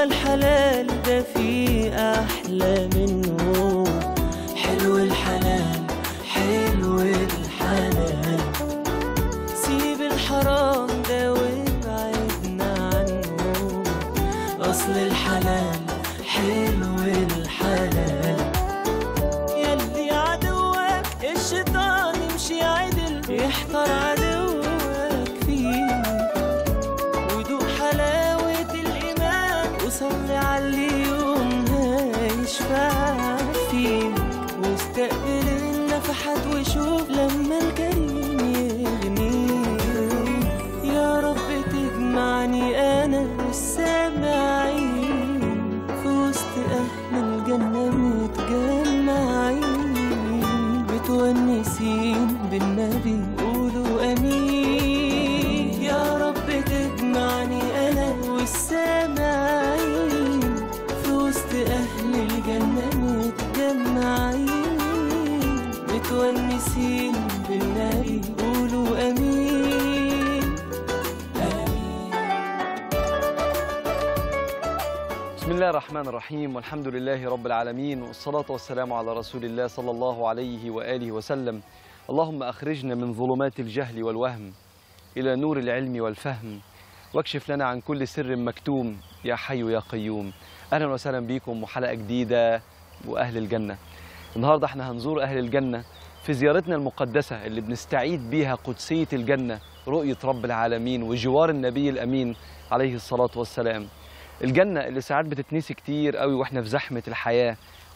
هو الحلال ده في أحلى منه حلو الحلال حلو الحلال سيب الحرام ده وابعدنا عنه أصل الحلال حلو الحلال يلي عدوك الشيطان يمشي عدل يحتار عدوك فيه ودوق حلاوة الإيمان وصلي على اليوم هيشفع فيك واستقبل النفحات وشوف لما الكريم يغنيك يا رب تجمعني أنا والسامعين في وسط أهل الجنة متجمعين متونسين بالنبي قولوا أمين يا رب تجمعني أنا والسامعين في وسط أهل الجنة متجمعين متونسين بالنبي قولوا أمين آمين بسم الله الرحمن الرحيم والحمد لله رب العالمين والصلاة والسلام على رسول الله صلى الله عليه وآله وسلم اللهم أخرجنا من ظلمات الجهل والوهم إلى نور العلم والفهم واكشف لنا عن كل سر مكتوم يا حي يا قيوم أهلا وسهلا بكم وحلقة جديدة وأهل الجنة النهاردة احنا هنزور أهل الجنة في زيارتنا المقدسة اللي بنستعيد بيها قدسية الجنة رؤية رب العالمين وجوار النبي الأمين عليه الصلاة والسلام الجنة اللي ساعات بتتنسي كتير قوي واحنا في زحمة الحياة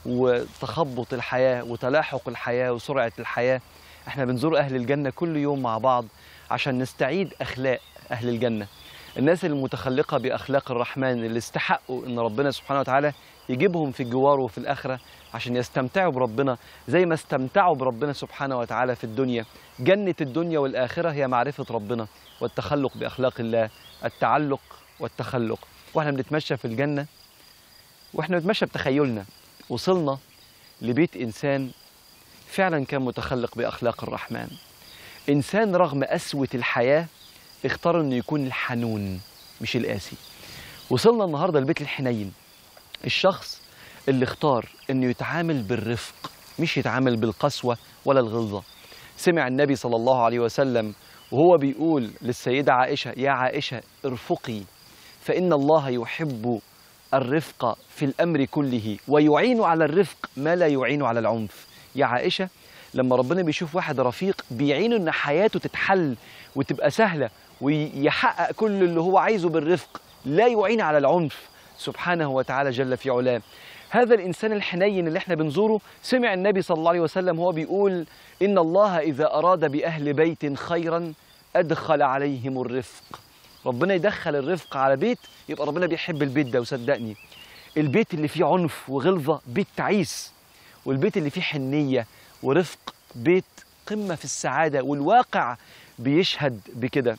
وتخبط الحياة وتلاحق الحياة وسرعة الحياة احنا بنزور أهل الجنة كل يوم مع بعض عشان نستعيد أخلاق أهل الجنة الناس المتخلقة بأخلاق الرحمن اللي استحقوا إن ربنا سبحانه وتعالى يجيبهم في الجوار وفي الآخرة عشان يستمتعوا بربنا زي ما استمتعوا بربنا سبحانه وتعالى في الدنيا جنة الدنيا والآخرة هي معرفة ربنا والتخلق بأخلاق الله التعلق والتخلق واحنا بنتمشى في الجنة واحنا بنتمشى بتخيلنا وصلنا لبيت إنسان فعلا كان متخلق بأخلاق الرحمن إنسان رغم قسوة الحياة اختار إنه يكون الحنون مش القاسي وصلنا النهاردة لبيت الحنين الشخص اللي اختار إنه يتعامل بالرفق مش يتعامل بالقسوة ولا الغلظة سمع النبي صلى الله عليه وسلم وهو بيقول للسيدة عائشة يا عائشة ارفقي فإن الله يحب الرفق في الأمر كله ويعين على الرفق ما لا يعين على العنف يا عائشة لما ربنا بيشوف واحد رفيق بيعينه إن حياته تتحل وتبقى سهلة ويحقق كل اللي هو عايزه بالرفق لا يعين على العنف سبحانه وتعالى جل في علاه هذا الإنسان الحنين اللي احنا بنزوره سمع النبي صلى الله عليه وسلم هو بيقول إن الله إذا أراد بأهل بيت خيرا أدخل عليهم الرفق ربنا يدخل الرفق على بيت يبقى ربنا بيحب البيت ده وصدقني البيت اللي فيه عنف وغلظة بيت تعيس والبيت اللي فيه حنية ورفق بيت قمة في السعادة والواقع بيشهد بكده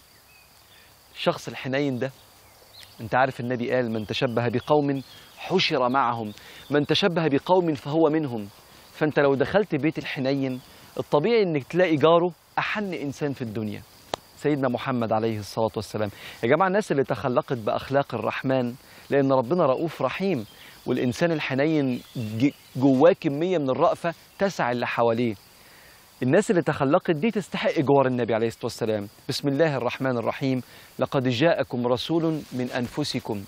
الشخص الحنين ده انت عارف النبي قال من تشبه بقوم حشر معهم من تشبه بقوم فهو منهم فانت لو دخلت بيت الحنين الطبيعي انك تلاقي جاره احن انسان في الدنيا سيدنا محمد عليه الصلاة والسلام يا جماعة الناس اللي تخلقت بأخلاق الرحمن لأن ربنا رؤوف رحيم والإنسان الحنين ج- جواه كمية من الرأفة تسع اللي حواليه الناس اللي تخلقت دي تستحق جوار النبي عليه الصلاة والسلام بسم الله الرحمن الرحيم لقد جاءكم رسول من أنفسكم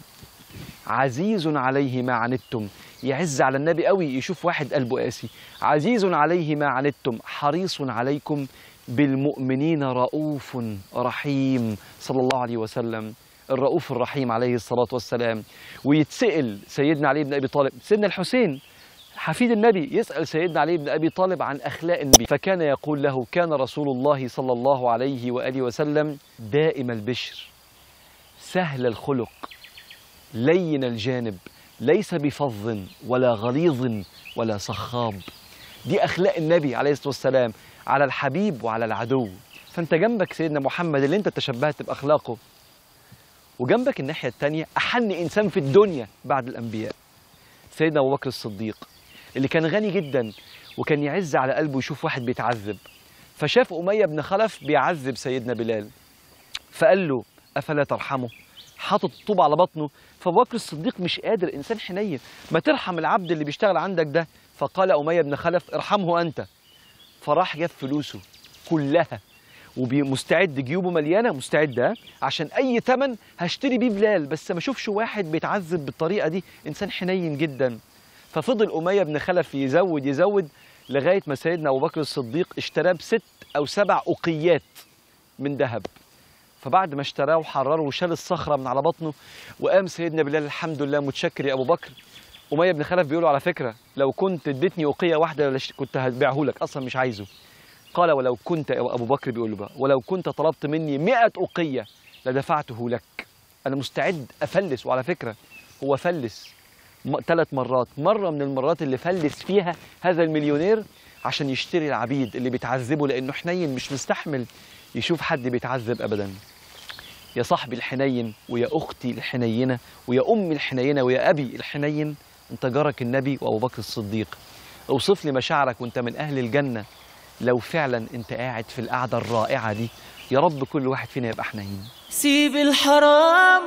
عزيز عليه ما عنتم يعز على النبي قوي يشوف واحد قلبه قاسي عزيز عليه ما عنتم حريص عليكم بالمؤمنين رؤوف رحيم صلى الله عليه وسلم الرؤوف الرحيم عليه الصلاة والسلام ويتسأل سيدنا علي بن أبي طالب سيدنا الحسين حفيد النبي يسأل سيدنا علي بن أبي طالب عن أخلاق النبي فكان يقول له كان رسول الله صلى الله عليه وآله وسلم دائم البشر سهل الخلق لين الجانب ليس بفظ ولا غليظ ولا صخاب دي أخلاق النبي عليه الصلاة والسلام على الحبيب وعلى العدو فأنت جنبك سيدنا محمد اللي أنت تشبهت بأخلاقه وجنبك الناحية التانية أحن إنسان في الدنيا بعد الأنبياء سيدنا أبو بكر الصديق اللي كان غني جدا وكان يعز على قلبه يشوف واحد بيتعذب فشاف أمية بن خلف بيعذب سيدنا بلال فقال له أفلا ترحمه حاطط الطوب على بطنه فابو بكر الصديق مش قادر انسان حنين ما ترحم العبد اللي بيشتغل عندك ده فقال اميه بن خلف ارحمه انت فراح جاب فلوسه كلها ومستعد جيوبه مليانه مستعد ها؟ عشان اي ثمن هشتري بيه بلال بس ما اشوفش واحد بيتعذب بالطريقه دي انسان حنين جدا ففضل اميه بن خلف يزود يزود لغايه ما سيدنا ابو بكر الصديق اشتراه بست او سبع اقيات من ذهب فبعد ما اشتراه وحرره وشال الصخره من على بطنه وقام سيدنا بلال الحمد لله متشكر يا ابو بكر اميه بن خلف بيقول له على فكره لو كنت اديتني اقيه واحده لش- كنت هبيعه لك اصلا مش عايزه قال ولو كنت ابو بكر بيقول له بقى ولو كنت طلبت مني مئة اقيه لدفعته لك انا مستعد افلس وعلى فكره هو فلس ثلاث مرات مره من المرات اللي فلس فيها هذا المليونير عشان يشتري العبيد اللي بيتعذبوا لانه حنين مش مستحمل يشوف حد بيتعذب ابدا يا صاحبي الحنين ويا اختي الحنينه ويا امي الحنينه ويا ابي الحنين انت جارك النبي وابو بكر الصديق اوصف لي مشاعرك وانت من اهل الجنه لو فعلا انت قاعد في القعده الرائعه دي يا رب كل واحد فينا يبقى حنين سيب الحرام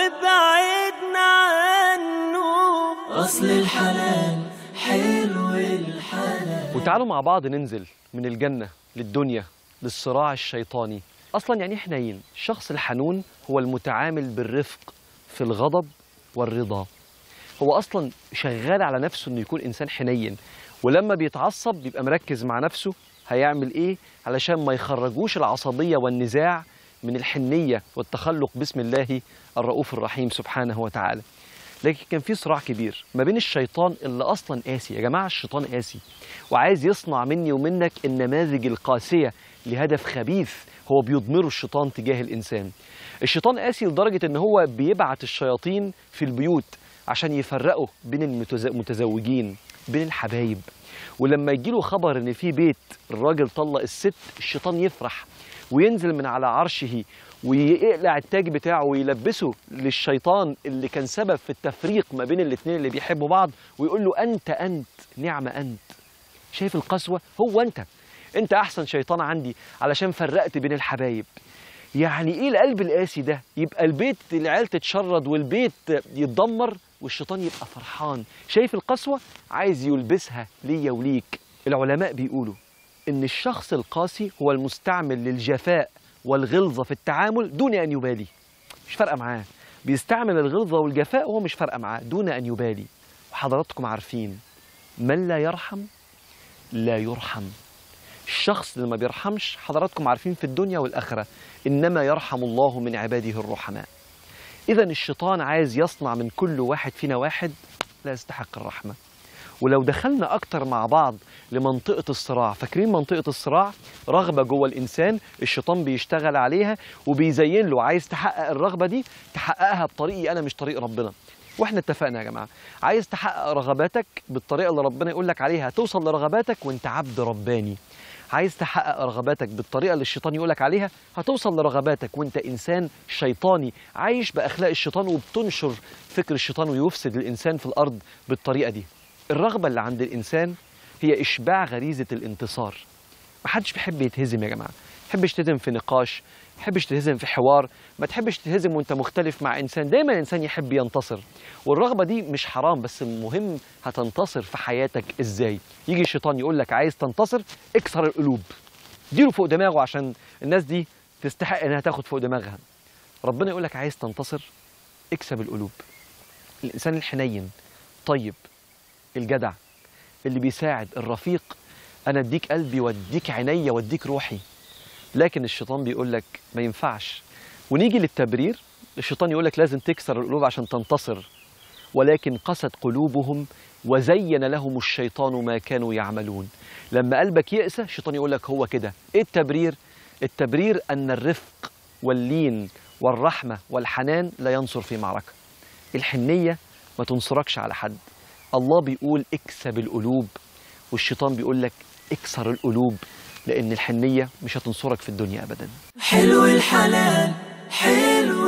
وابعدنا عنه أصل الحلال حلو الحلال وتعالوا مع بعض ننزل من الجنة للدنيا للصراع الشيطاني أصلا يعني إيه حنين الشخص الحنون هو المتعامل بالرفق في الغضب والرضا هو أصلا شغال على نفسه إنه يكون إنسان حنين ولما بيتعصب بيبقى مركز مع نفسه هيعمل إيه علشان ما يخرجوش العصبية والنزاع من الحنية والتخلق بسم الله الرؤوف الرحيم سبحانه وتعالى لكن كان في صراع كبير ما بين الشيطان اللي اصلا قاسي يا جماعه الشيطان قاسي وعايز يصنع مني ومنك النماذج القاسيه لهدف خبيث هو بيضمره الشيطان تجاه الانسان الشيطان قاسي لدرجه ان هو بيبعت الشياطين في البيوت عشان يفرقوا بين المتز- المتزوجين بين الحبايب ولما يجيله خبر ان في بيت الراجل طلق الست الشيطان يفرح وينزل من على عرشه ويقلع التاج بتاعه ويلبسه للشيطان اللي كان سبب في التفريق ما بين الاثنين اللي بيحبوا بعض ويقول له انت انت نعم انت شايف القسوه هو انت انت احسن شيطان عندي علشان فرقت بين الحبايب يعني ايه القلب القاسي ده يبقى البيت العيال تتشرد والبيت يتدمر والشيطان يبقى فرحان شايف القسوه عايز يلبسها ليا وليك العلماء بيقولوا ان الشخص القاسي هو المستعمل للجفاء والغلظه في التعامل دون ان يبالي مش فارقه معاه بيستعمل الغلظه والجفاء وهو مش فارقه معاه دون ان يبالي وحضراتكم عارفين من لا يرحم لا يرحم الشخص اللي ما بيرحمش حضراتكم عارفين في الدنيا والآخرة إنما يرحم الله من عباده الرحماء إذا الشيطان عايز يصنع من كل واحد فينا واحد لا يستحق الرحمة ولو دخلنا أكتر مع بعض لمنطقة الصراع فاكرين منطقة الصراع رغبة جوه الإنسان الشيطان بيشتغل عليها وبيزين له عايز تحقق الرغبة دي تحققها بطريقي أنا مش طريق ربنا واحنا اتفقنا يا جماعه عايز تحقق رغباتك بالطريقه اللي ربنا يقول لك عليها توصل لرغباتك وانت عبد رباني عايز تحقق رغباتك بالطريقه اللي الشيطان يقول لك عليها هتوصل لرغباتك وانت انسان شيطاني عايش باخلاق الشيطان وبتنشر فكر الشيطان ويفسد الانسان في الارض بالطريقه دي الرغبه اللي عند الانسان هي اشباع غريزه الانتصار محدش بيحب يتهزم يا جماعه ما تحبش تهزم في نقاش ما تحبش تهزم في حوار ما تحبش تهزم وانت مختلف مع انسان دايما الانسان يحب ينتصر والرغبه دي مش حرام بس المهم هتنتصر في حياتك ازاي يجي الشيطان يقول لك عايز تنتصر اكسر القلوب اديله فوق دماغه عشان الناس دي تستحق انها تاخد فوق دماغها ربنا يقول لك عايز تنتصر اكسب القلوب الانسان الحنين طيب الجدع اللي بيساعد الرفيق انا اديك قلبي واديك عينيا واديك روحي لكن الشيطان بيقول لك ما ينفعش ونيجي للتبرير الشيطان يقول لك لازم تكسر القلوب عشان تنتصر ولكن قست قلوبهم وزين لهم الشيطان ما كانوا يعملون لما قلبك يأسى الشيطان يقول لك هو كده ايه التبرير التبرير ان الرفق واللين والرحمه والحنان لا ينصر في معركه الحنيه ما تنصركش على حد الله بيقول اكسب القلوب والشيطان بيقول لك اكسر القلوب لان الحنيه مش هتنصرك في الدنيا ابدا حلو الحلال حلو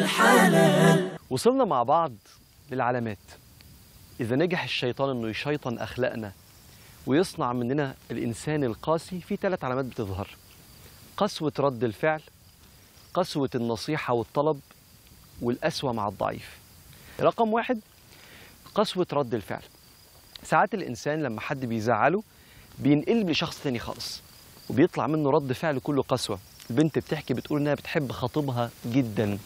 الحلال وصلنا مع بعض للعلامات إذا نجح الشيطان إنه يشيطن أخلاقنا ويصنع مننا الإنسان القاسي في ثلاث علامات بتظهر قسوة رد الفعل قسوة النصيحة والطلب والقسوة مع الضعيف رقم واحد قسوة رد الفعل ساعات الإنسان لما حد بيزعله بينقلب لشخص تاني خالص وبيطلع منه رد فعل كله قسوة البنت بتحكي بتقول إنها بتحب خطيبها جدا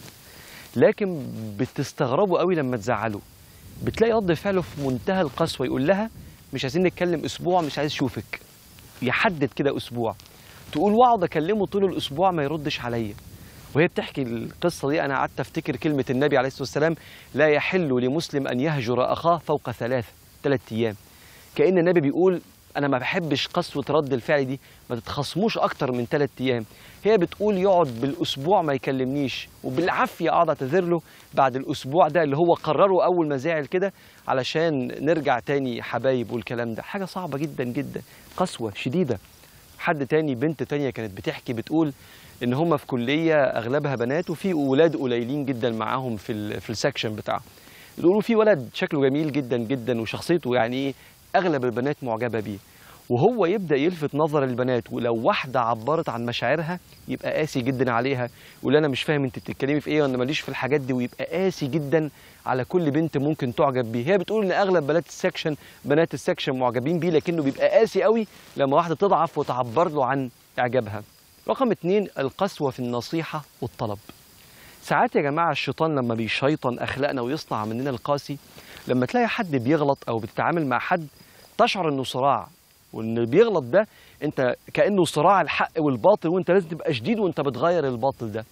لكن بتستغربوا قوي لما تزعله بتلاقي رد فعله في منتهى القسوة يقول لها مش عايزين نتكلم أسبوع مش عايز أشوفك يحدد كده أسبوع تقول واقعد أكلمه طول الأسبوع ما يردش عليا وهي بتحكي القصة دي أنا قعدت أفتكر كلمة النبي عليه الصلاة والسلام لا يحل لمسلم أن يهجر أخاه فوق ثلاث ثلاث أيام كأن النبي بيقول أنا ما بحبش قسوة رد الفعل دي ما تتخصموش أكتر من ثلاث أيام هي بتقول يقعد بالأسبوع ما يكلمنيش وبالعافية أقعد أعتذر له بعد الأسبوع ده اللي هو قرره أول ما زعل كده علشان نرجع تاني حبايب والكلام ده حاجة صعبة جدا جدا قسوة شديدة حد تاني بنت تانية كانت بتحكي بتقول ان هم في كليه اغلبها بنات وفي اولاد قليلين جدا معاهم في ال في السكشن بتاعهم يقولوا في ولد شكله جميل جدا جدا وشخصيته يعني ايه اغلب البنات معجبه بيه وهو يبدا يلفت نظر البنات ولو واحده عبرت عن مشاعرها يبقى قاسي جدا عليها يقول انا مش فاهم انت بتتكلمي في ايه وانا ماليش في الحاجات دي ويبقى قاسي جدا على كل بنت ممكن تعجب بيه هي بتقول ان اغلب بنات السكشن بنات السكشن معجبين بيه لكنه بيبقى قاسي قوي لما واحده تضعف وتعبر له عن اعجابها رقم اتنين القسوة في النصيحة والطلب ساعات يا جماعة الشيطان لما بيشيطن أخلاقنا ويصنع مننا القاسي لما تلاقي حد بيغلط أو بتتعامل مع حد تشعر إنه صراع وإن اللي بيغلط ده أنت كأنه صراع الحق والباطل وأنت لازم تبقى شديد وأنت بتغير الباطل ده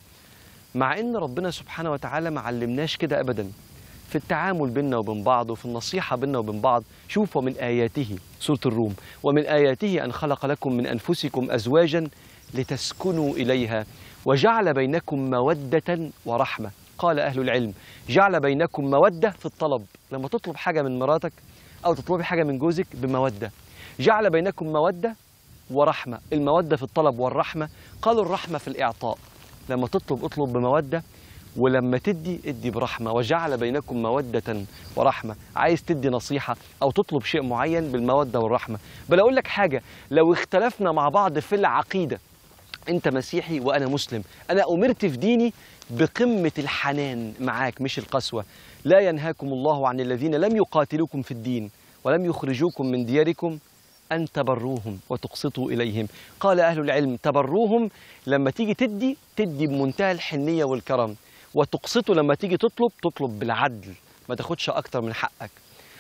مع إن ربنا سبحانه وتعالى ما علمناش كده أبدا في التعامل بيننا وبين بعض وفي النصيحة بيننا وبين بعض شوف ومن آياته سورة الروم ومن آياته أن خلق لكم من أنفسكم أزواجا لتسكنوا إليها وجعل بينكم مودة ورحمة قال أهل العلم جعل بينكم مودة في الطلب لما تطلب حاجة من مراتك أو تطلبي حاجة من جوزك بمودة جعل بينكم مودة ورحمة المودة في الطلب والرحمة قالوا الرحمة في الإعطاء لما تطلب اطلب بمودة ولما تدي ادي برحمة وجعل بينكم مودة ورحمة عايز تدي نصيحة أو تطلب شيء معين بالمودة والرحمة بل أقول لك حاجة لو اختلفنا مع بعض في العقيدة انت مسيحي وانا مسلم انا امرت في ديني بقمه الحنان معاك مش القسوه لا ينهاكم الله عن الذين لم يقاتلوكم في الدين ولم يخرجوكم من دياركم ان تبروهم وتقسطوا اليهم قال اهل العلم تبروهم لما تيجي تدي تدي بمنتهى الحنيه والكرم وتقسطوا لما تيجي تطلب تطلب بالعدل ما تاخدش اكتر من حقك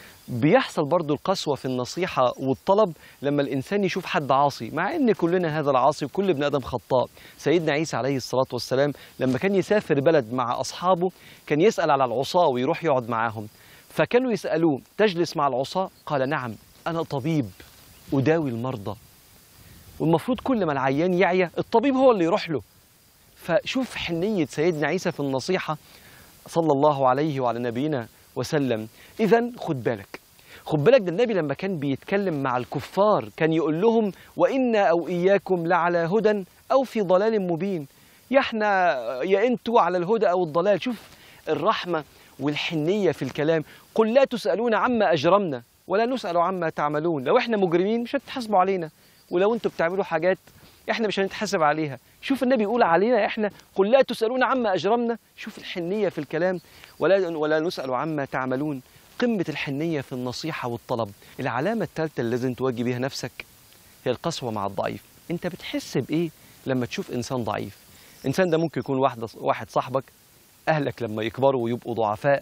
بيحصل برضو القسوة في النصيحة والطلب لما الإنسان يشوف حد عاصي مع إن كلنا هذا العاصي وكل ابن آدم خطاء سيدنا عيسى عليه الصلاة والسلام لما كان يسافر بلد مع أصحابه كان يسأل على العصاة ويروح يقعد معاهم فكانوا يسألوه تجلس مع العصاة قال نعم أنا طبيب أداوي المرضى والمفروض كل ما العيان يعيا الطبيب هو اللي يروح له فشوف حنية سيدنا عيسى في النصيحة صلى الله عليه وعلى نبينا وسلم إذا خد بالك خد بالك ده النبي لما كان بيتكلم مع الكفار كان يقول لهم وإنا أو إياكم لعلى هدى أو في ضلال مبين يا احنا يا انتوا على الهدى أو الضلال شوف الرحمة والحنية في الكلام قل لا تسألون عما أجرمنا ولا نسأل عما تعملون لو احنا مجرمين مش هتتحاسبوا علينا ولو انتوا بتعملوا حاجات احنا مش هنتحاسب عليها شوف النبي يقول علينا احنا قل لا تسألون عما أجرمنا شوف الحنية في الكلام ولا ولا نسأل عما تعملون قمة الحنية في النصيحة والطلب العلامة الثالثة اللي لازم تواجه بيها نفسك هي القسوة مع الضعيف انت بتحس بإيه لما تشوف إنسان ضعيف إنسان ده ممكن يكون واحد واحد صاحبك أهلك لما يكبروا ويبقوا ضعفاء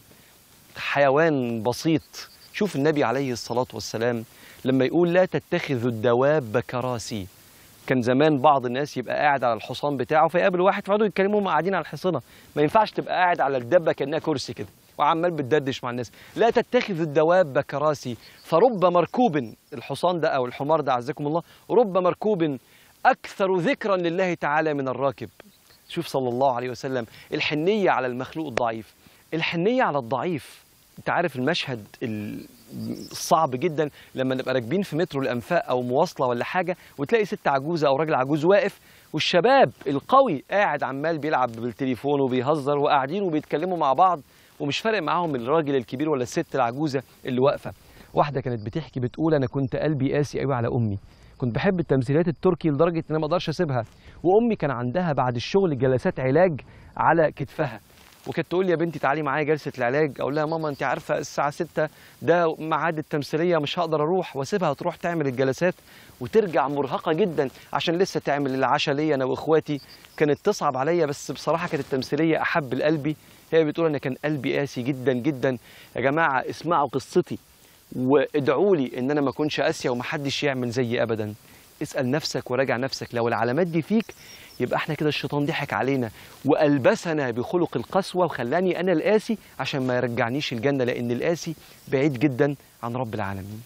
حيوان بسيط شوف النبي عليه الصلاة والسلام لما يقول لا تتخذوا الدواب كراسي كان زمان بعض الناس يبقى قاعد على الحصان بتاعه فيقابل واحد فيقعدوا يتكلموا هم قاعدين على الحصانه ما ينفعش تبقى قاعد على الدبه كانها كرسي كده وعمال بتدردش مع الناس لا تتخذ الدواب كراسي فرب مركوب الحصان ده او الحمار ده عزكم الله رب مركوب اكثر ذكرا لله تعالى من الراكب شوف صلى الله عليه وسلم الحنيه على المخلوق الضعيف الحنيه على الضعيف انت عارف المشهد ال- الصعب جدا لما نبقى راكبين في مترو الانفاق او مواصله ولا حاجه وتلاقي ست عجوزه او راجل عجوز واقف والشباب القوي قاعد عمال بيلعب بالتليفون وبيهزر وقاعدين وبيتكلموا مع بعض ومش فارق معاهم الراجل الكبير ولا الست العجوزه اللي واقفه واحده كانت بتحكي بتقول انا كنت قلبي قاسي قوي على امي كنت بحب التمثيلات التركي لدرجه ان انا ما اقدرش اسيبها وامي كان عندها بعد الشغل جلسات علاج على كتفها وكانت تقول لي يا بنتي تعالي معايا جلسه العلاج اقول لها يا ماما انت عارفه الساعه 6 ده ميعاد التمثيليه مش هقدر اروح واسيبها تروح تعمل الجلسات وترجع مرهقه جدا عشان لسه تعمل العشاء ليا انا واخواتي كانت تصعب عليا بس بصراحه كانت التمثيليه احب لقلبي هي بتقول انا كان قلبي قاسي جدا جدا يا جماعه اسمعوا قصتي وادعوا لي ان انا ما اكونش قاسيه ومحدش يعمل زيي ابدا اسال نفسك وراجع نفسك لو العلامات دي فيك يبقى احنا كده الشيطان ضحك علينا والبسنا بخلق القسوه وخلاني انا القاسي عشان ما يرجعنيش الجنه لان القاسي بعيد جدا عن رب العالمين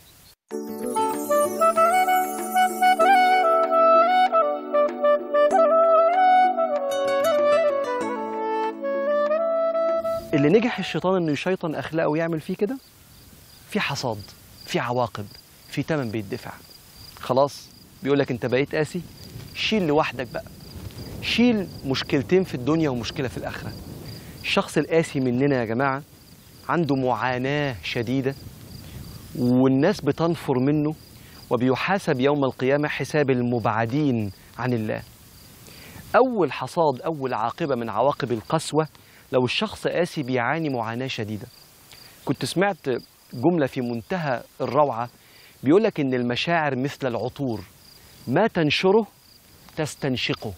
اللي نجح الشيطان انه يشيطن اخلاقه ويعمل فيه كده في حصاد في عواقب في تمن بيدفع خلاص بيقول لك انت بقيت قاسي شيل لوحدك بقى شيل مشكلتين في الدنيا ومشكله في الاخره الشخص القاسي مننا يا جماعه عنده معاناه شديده والناس بتنفر منه وبيحاسب يوم القيامه حساب المبعدين عن الله اول حصاد اول عاقبه من عواقب القسوه لو الشخص قاسي بيعاني معاناه شديده كنت سمعت جمله في منتهى الروعه بيقول لك ان المشاعر مثل العطور ما تنشره تستنشقه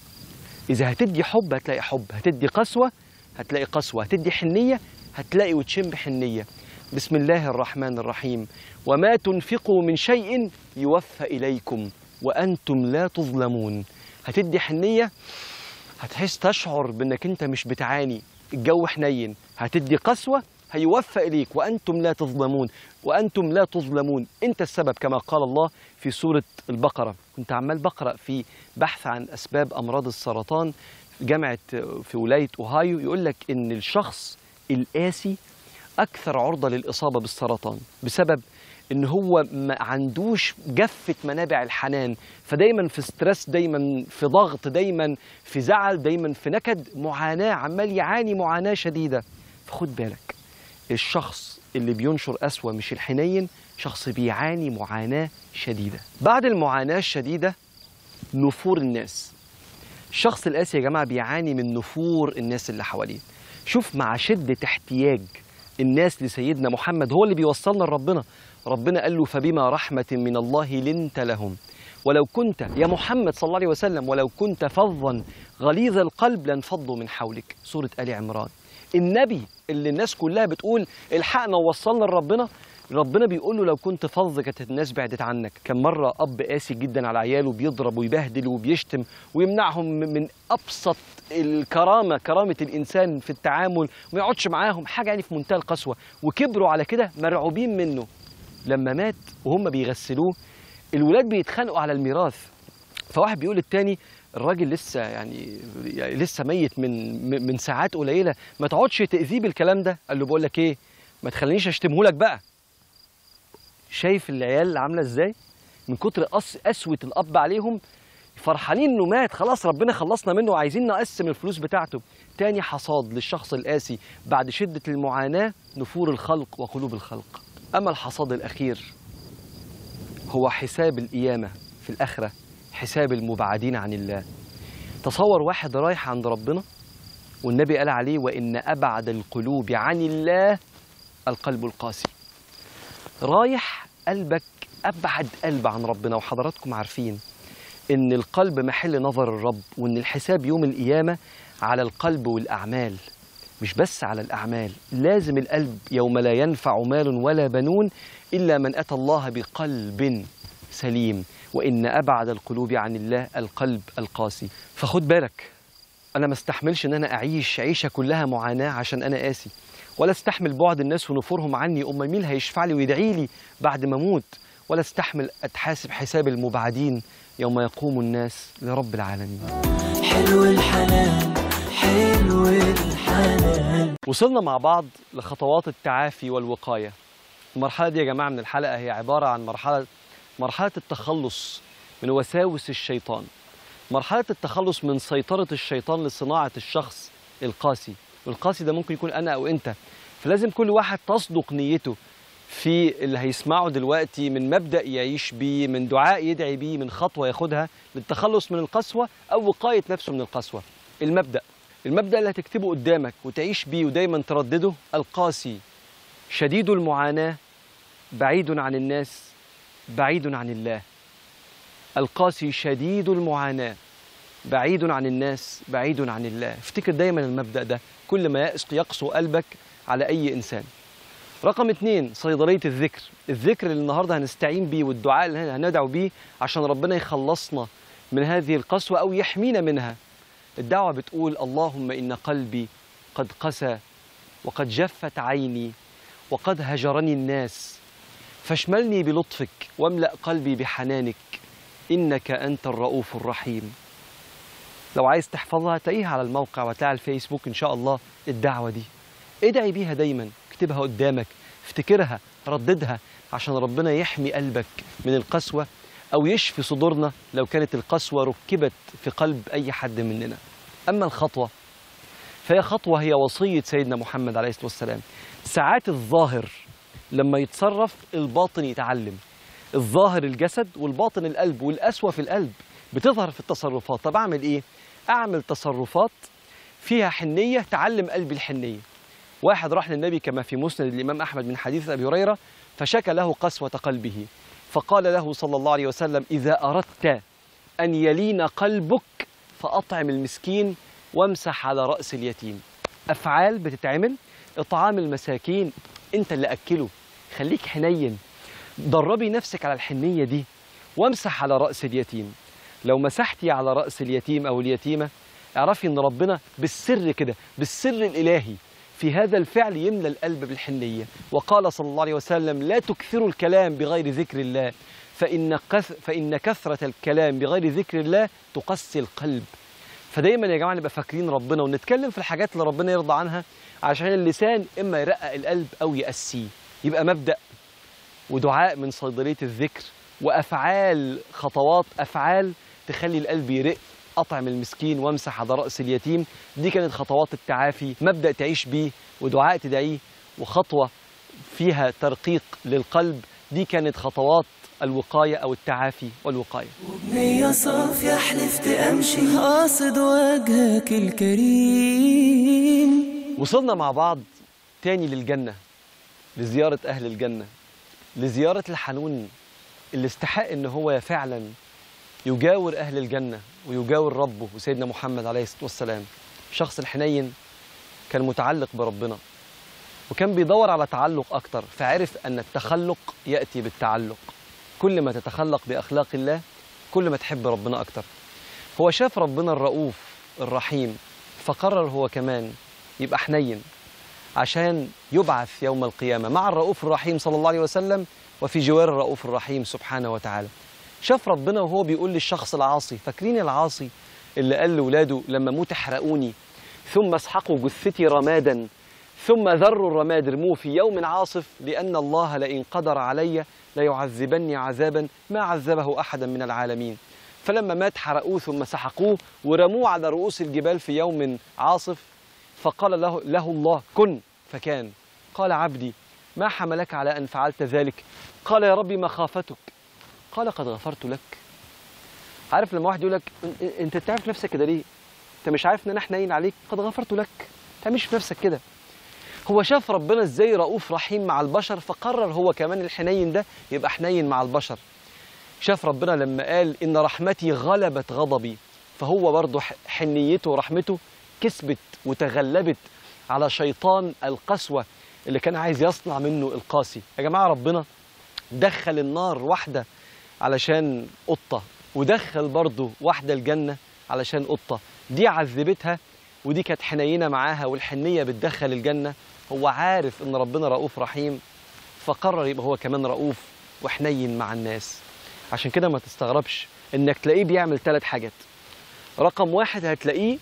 اذا هتدي حب هتلاقي حب هتدي قسوه هتلاقي قسوه هتدي حنيه هتلاقي وتشم حنيه بسم الله الرحمن الرحيم وما تنفقوا من شيء يوفى اليكم وانتم لا تظلمون هتدي حنيه هتحس تشعر بانك انت مش بتعاني الجو حنين هتدي قسوه هيوفى اليك وانتم لا تظلمون وانتم لا تظلمون انت السبب كما قال الله في سوره البقره كنت عمال بقرا في بحث عن اسباب امراض السرطان في جامعه في ولايه اوهايو يقول لك ان الشخص القاسي اكثر عرضه للاصابه بالسرطان بسبب ان هو ما عندوش جفه منابع الحنان فدايما في ستريس دايما في ضغط دايما في زعل دايما في نكد معاناه عمال يعاني معاناه شديده فخد بالك الشخص اللي بينشر قسوة مش الحنين شخص بيعاني معاناة شديدة بعد المعاناة الشديدة نفور الناس الشخص القاسي يا جماعة بيعاني من نفور الناس اللي حواليه شوف مع شدة احتياج الناس لسيدنا محمد هو اللي بيوصلنا لربنا ربنا قال له فبما رحمة من الله لنت لهم ولو كنت يا محمد صلى الله عليه وسلم ولو كنت فظا غليظ القلب لانفضوا من حولك سورة آل عمران النبي اللي الناس كلها بتقول الحقنا ووصلنا لربنا ربنا بيقول له لو كنت فظ كانت الناس بعدت عنك كان مرة أب قاسي جدا على عياله بيضرب ويبهدل وبيشتم ويمنعهم من أبسط الكرامة كرامة الإنسان في التعامل وما يقعدش معاهم حاجة يعني في منتهى القسوة وكبروا على كده مرعوبين منه لما مات وهم بيغسلوه الولاد بيتخانقوا على الميراث فواحد بيقول للتاني الراجل لسه يعني, يعني لسه ميت من من ساعات قليله ما تقعدش تاذيه بالكلام ده قال له بقول لك ايه ما تخلينيش اشتمه لك بقى شايف العيال عامله ازاي من كتر قس قسوه الاب عليهم فرحانين انه مات خلاص ربنا خلصنا منه وعايزين نقسم الفلوس بتاعته تاني حصاد للشخص القاسي بعد شده المعاناه نفور الخلق وقلوب الخلق اما الحصاد الاخير هو حساب القيامه في الاخره حساب المبعدين عن الله تصور واحد رايح عند ربنا والنبي قال عليه وإن أبعد القلوب عن الله القلب القاسي رايح قلبك أبعد قلب عن ربنا وحضراتكم عارفين إن القلب محل نظر الرب وإن الحساب يوم القيامة على القلب والأعمال مش بس على الأعمال لازم القلب يوم لا ينفع مال ولا بنون إلا من أتى الله بقلب سليم وإن أبعد القلوب عن الله القلب القاسي فخد بالك أنا ما استحملش إن أنا أعيش عيشة كلها معاناة عشان أنا قاسي ولا استحمل بعد الناس ونفورهم عني أمال مين هيشفع لي ويدعي لي بعد ما أموت ولا استحمل أتحاسب حساب المبعدين يوم يقوم الناس لرب العالمين حلو الحلال حلو الحلال وصلنا مع بعض لخطوات التعافي والوقاية المرحلة دي يا جماعة من الحلقة هي عبارة عن مرحلة مرحلة التخلص من وساوس الشيطان مرحلة التخلص من سيطرة الشيطان لصناعة الشخص القاسي والقاسي ده ممكن يكون أنا أو أنت فلازم كل واحد تصدق نيته في اللي هيسمعه دلوقتي من مبدأ يعيش بيه من دعاء يدعي بيه من خطوة ياخدها للتخلص من القسوة أو وقاية نفسه من القسوة المبدأ المبدأ اللي هتكتبه قدامك وتعيش بيه ودايما تردده القاسي شديد المعاناة بعيد عن الناس بعيد عن الله القاسي شديد المعاناة بعيد عن الناس بعيد عن الله افتكر دايما المبدأ ده كل ما يأس- يقسو قلبك على أي إنسان رقم اتنين صيدلية الذكر الذكر اللي النهاردة هنستعين بيه والدعاء اللي هندعو بيه عشان ربنا يخلصنا من هذه القسوة أو يحمينا منها الدعوة بتقول اللهم إن قلبي قد قسى وقد جفت عيني وقد هجرني الناس فاشملني بلطفك واملأ قلبي بحنانك إنك أنت الرؤوف الرحيم لو عايز تحفظها تلاقيها على الموقع وتلاقيها على الفيسبوك إن شاء الله الدعوة دي ادعي بيها دايما اكتبها قدامك افتكرها رددها عشان ربنا يحمي قلبك من القسوة أو يشفي صدورنا لو كانت القسوة ركبت في قلب أي حد مننا أما الخطوة فهي خطوة هي وصية سيدنا محمد عليه الصلاة والسلام ساعات الظاهر لما يتصرف الباطن يتعلم الظاهر الجسد والباطن القلب والقسوة في القلب بتظهر في التصرفات طب أعمل إيه؟ أعمل تصرفات فيها حنية تعلم قلبي الحنية واحد راح للنبي كما في مسند الإمام أحمد من حديث أبي هريرة فشكى له قسوة قلبه فقال له صلى الله عليه وسلم إذا أردت أن يلين قلبك فأطعم المسكين وامسح على رأس اليتيم أفعال بتتعمل إطعام المساكين أنت اللي أكله خليك حنين دربي نفسك على الحنية دي وامسح على رأس اليتيم لو مسحتي على رأس اليتيم أو اليتيمة اعرفي أن ربنا بالسر كده بالسر الإلهي في هذا الفعل يملى القلب بالحنية وقال صلى الله عليه وسلم لا تكثروا الكلام بغير ذكر الله فإن, كث فإن كثرة الكلام بغير ذكر الله تقسي القلب فدايما يا جماعة نبقى فاكرين ربنا ونتكلم في الحاجات اللي ربنا يرضى عنها عشان اللسان إما يرقق القلب أو يأسيه يبقى مبدأ ودعاء من صيدلية الذكر وأفعال خطوات أفعال تخلي القلب يرق أطعم المسكين وامسح على رأس اليتيم دي كانت خطوات التعافي مبدأ تعيش بيه ودعاء تدعيه وخطوة فيها ترقيق للقلب دي كانت خطوات الوقاية أو التعافي والوقاية وبنية صافية حلفت أمشي قاصد وجهك الكريم وصلنا مع بعض تاني للجنة لزيارة أهل الجنة لزيارة الحنون اللي استحق إن هو فعلا يجاور أهل الجنة ويجاور ربه وسيدنا محمد عليه الصلاة والسلام الشخص الحنين كان متعلق بربنا وكان بيدور على تعلق أكتر فعرف أن التخلق يأتي بالتعلق كل ما تتخلق بأخلاق الله كل ما تحب ربنا أكتر هو شاف ربنا الرؤوف الرحيم فقرر هو كمان يبقى حنين عشان يبعث يوم القيامة مع الرؤوف الرحيم صلى الله عليه وسلم وفي جوار الرؤوف الرحيم سبحانه وتعالى شاف ربنا وهو بيقول للشخص العاصي فاكرين العاصي اللي قال لولاده لما موت احرقوني ثم اسحقوا جثتي رمادا ثم ذروا الرماد ارموه في يوم عاصف لأن الله لئن قدر علي ليعذبني عذابا ما عذبه أحدا من العالمين فلما مات حرقوه ثم سحقوه ورموه على رؤوس الجبال في يوم عاصف فقال له, له الله كن فكان قال عبدي ما حملك على أن فعلت ذلك قال يا ربي مخافتك قال قد غفرت لك عارف لما واحد يقول لك "إن- إن- انت تعرف نفسك كده ليه انت مش عارف ان انا حنين عليك قد غفرت لك ما تعملش في نفسك كده هو شاف ربنا ازاي رؤوف رحيم مع البشر فقرر هو كمان الحنين ده يبقى حنين مع البشر شاف ربنا لما قال ان رحمتي غلبت غضبي فهو برضه ح- حنيته ورحمته كسبت وتغلبت على شيطان القسوة اللي كان عايز يصنع منه القاسي يا جماعة ربنا دخل النار واحدة علشان قطة ودخل برضه واحدة الجنة علشان قطة دي عذبتها ودي كانت حنينة معاها والحنية بتدخل الجنة هو عارف ان ربنا رؤوف رحيم فقرر يبقى هو كمان رؤوف وحنين مع الناس عشان كده ما تستغربش انك تلاقيه بيعمل ثلاث حاجات رقم واحد هتلاقيه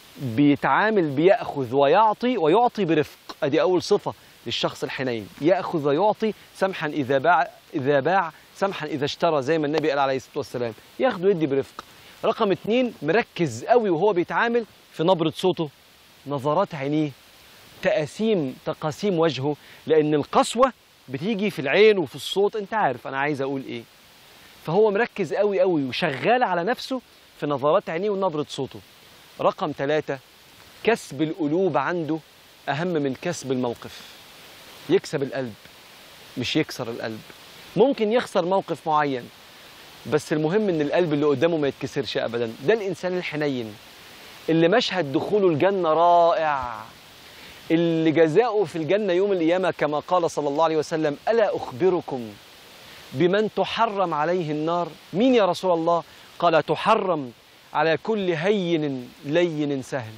بيتعامل بيأخذ ويعطي ويعطي برفق ادي اول صفة للشخص الحنين يأخذ ويعطي سمحا إذا باع إذا باع سمحا إذا اشترى زي ما النبي قال عليه الصلاة والسلام ياخد ويدي برفق رقم اتنين مركز قوي وهو بيتعامل في نبرة صوته نظرات عينيه تقاسيم تقاسيم وجهه لأن القسوة بتيجي في العين وفي الصوت أنت عارف أنا عايز أقول إيه فهو مركز قوي قوي وشغال على نفسه في نظرات عينيه ونبرة صوته رقم ثلاثة كسب القلوب عنده أهم من كسب الموقف يكسب القلب مش يكسر القلب ممكن يخسر موقف معين بس المهم ان القلب اللي قدامه ما يتكسرش ابدا ده الانسان الحنين اللي مشهد دخوله الجنه رائع اللي جزاؤه في الجنه يوم القيامه كما قال صلى الله عليه وسلم الا اخبركم بمن تحرم عليه النار مين يا رسول الله قال تحرم على كل هين لين سهل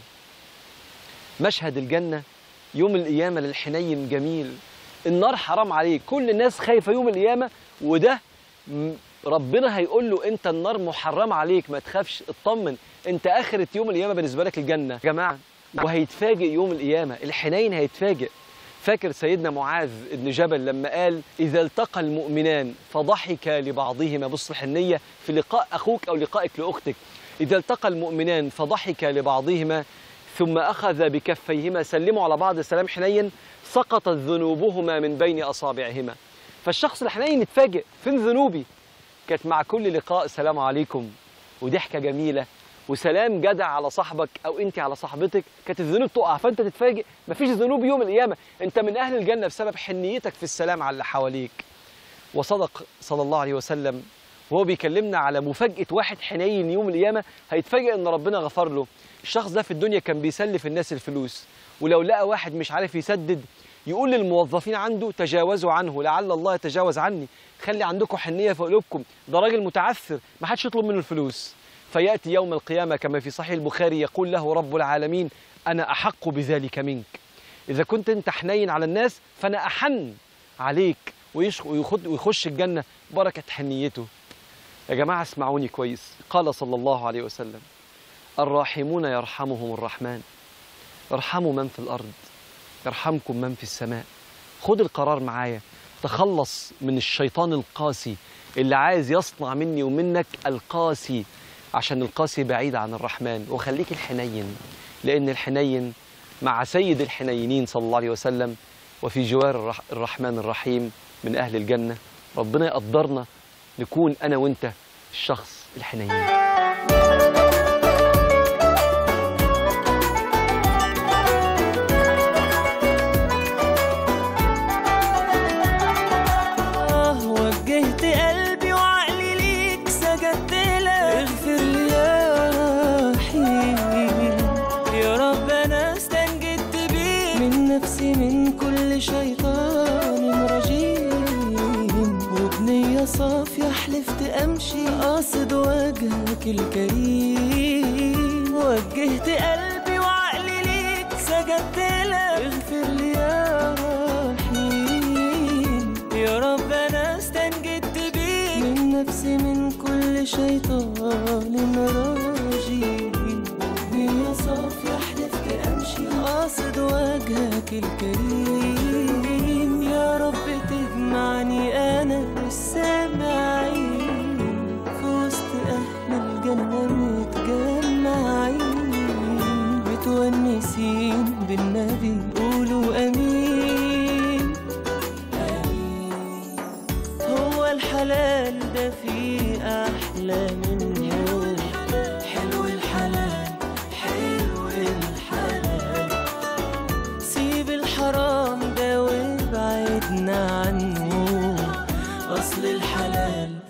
مشهد الجنه يوم القيامه للحنين جميل النار حرام عليه كل الناس خايفه يوم القيامه وده م- ربنا هيقول له انت النار محرمه عليك ما تخافش اطمن انت اخره يوم القيامه بالنسبه لك الجنه يا جماعه وهيتفاجئ يوم القيامه الحنين هيتفاجئ فاكر سيدنا معاذ بن جبل لما قال اذا التقى المؤمنان فضحكا لبعضهما بص الحنيه في لقاء اخوك او لقائك لاختك اذا التقى المؤمنان فضحكا لبعضهما ثم اخذ بكفيهما سلموا على بعض سلام حنين سقطت ذنوبهما من بين اصابعهما فالشخص الحنين يتفاجئ فين ذنوبي كانت مع كل لقاء السلام عليكم وضحكه جميله وسلام جدع على صاحبك او انت على صاحبتك كانت الذنوب تقع فانت تتفاجئ مفيش ذنوب يوم القيامه انت من اهل الجنه بسبب حنيتك في السلام على اللي حواليك وصدق صلى الله عليه وسلم وهو بيكلمنا على مفاجاه واحد حنين يوم القيامه هيتفاجئ ان ربنا غفر له الشخص ده في الدنيا كان بيسلف الناس الفلوس ولو لقى واحد مش عارف يسدد يقول للموظفين عنده تجاوزوا عنه لعل الله يتجاوز عني خلي عندكم حنيه في قلوبكم ده راجل متعثر ما حدش يطلب منه الفلوس فياتي يوم القيامه كما في صحيح البخاري يقول له رب العالمين انا احق بذلك منك اذا كنت انت حنين على الناس فانا احن عليك ويش- ويخد- ويخش الجنه بركه حنيته يا جماعه اسمعوني كويس قال صلى الله عليه وسلم الراحمون يرحمهم الرحمن ارحموا من في الارض يرحمكم من في السماء خد القرار معايا تخلص من الشيطان القاسي اللي عايز يصنع مني ومنك القاسي عشان القاسي بعيد عن الرحمن وخليك الحنين لأن الحنين مع سيد الحنينين صلى الله عليه وسلم وفي جوار الرح- الرحمن الرحيم من أهل الجنة ربنا يقدرنا نكون أنا وأنت الشخص الحنين آه وجهت قلبي وعقلي ليك سجدت لك اغفر لي يا رحيم يا رب انا استنجدت بيك من نفسي من كل شيطان رجيم وبنية صافية حلفت امشي قاصد وجهك الكريم وجهت قلبي وعقلي ليك سجدت لك اغفر لي يا رحيم يا رب انا استنجدت بيك من نفسي من كل شيطان رجيم هي صافية حلفت امشي قاصد وجهك الكريم يا رب تجمعني انا والسامعين في وسط اهل الجنة متجمعين متونسين بالنبي قولوا امين هو الحلال ده فيه أحلى منه حلو الحلال حلو الحلال سيب الحرام ده وابعدنا عنه أصل الحلال